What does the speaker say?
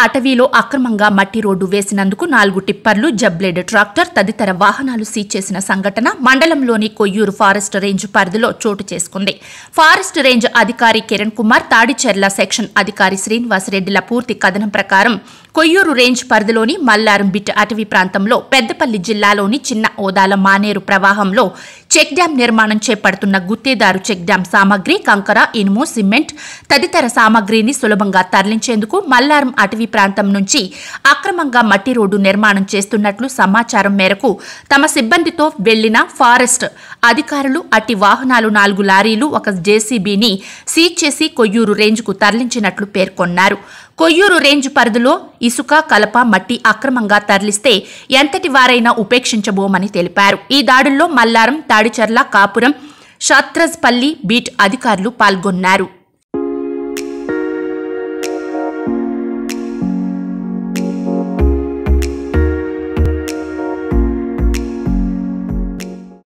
అటవీలో అక్రమంగా మట్టి రోడ్డు వేసినందుకు నాలుగు టిప్పర్లు జబ్లేడ్ ట్రాక్టర్ తదితర వాహనాలు సీజ్ చేసిన సంఘటన మండలంలోని కొయ్యూరు ఫారెస్ట్ రేంజ్ పరిధిలో చోటు చేసుకుంది ఫారెస్ట్ రేంజ్ అధికారి కిరణ్ కుమార్ తాడిచెర్ల సెక్షన్ అధికారి శ్రీనివాసరెడ్డిల పూర్తి కథనం ప్రకారం కొయ్యూరు రేంజ్ పరిధిలోని మల్లారం బిట్ అటవీ ప్రాంతంలో పెద్దపల్లి జిల్లాలోని చిన్న ఓదాల మానేరు ప్రవాహంలో చెక్ డ్యాం నిర్మాణం చేపడుతున్న గుత్తేదారు చెక్ డ్యాం సామగ్రి కంకర ఇనుము సిమెంట్ తదితర సామగ్రిని సులభంగా తరలించేందుకు మల్లారం అటవీ ప్రాంతం నుంచి అక్రమంగా మట్టి రోడ్డు నిర్మాణం చేస్తున్నట్లు సమాచారం మేరకు తమ సిబ్బందితో వెళ్లిన ఫారెస్ట్ అధికారులు అట్టి వాహనాలు నాలుగు లారీలు ఒక జేసీబీని సీజ్ చేసి కొయ్యూరు రేంజ్కు తరలించినట్లు పేర్కొన్నారు కొయ్యూరు రేంజ్ పరిధిలో ఇసుక కలప మట్టి అక్రమంగా తరలిస్తే ఎంతటి వారైనా ఉపేక్షించబోమని తెలిపారు ఈ దాడుల్లో మల్లారం తాడిచర్ల కాపురం షాత్రజ్పల్లి బీట్ అధికారులు పాల్గొన్నారు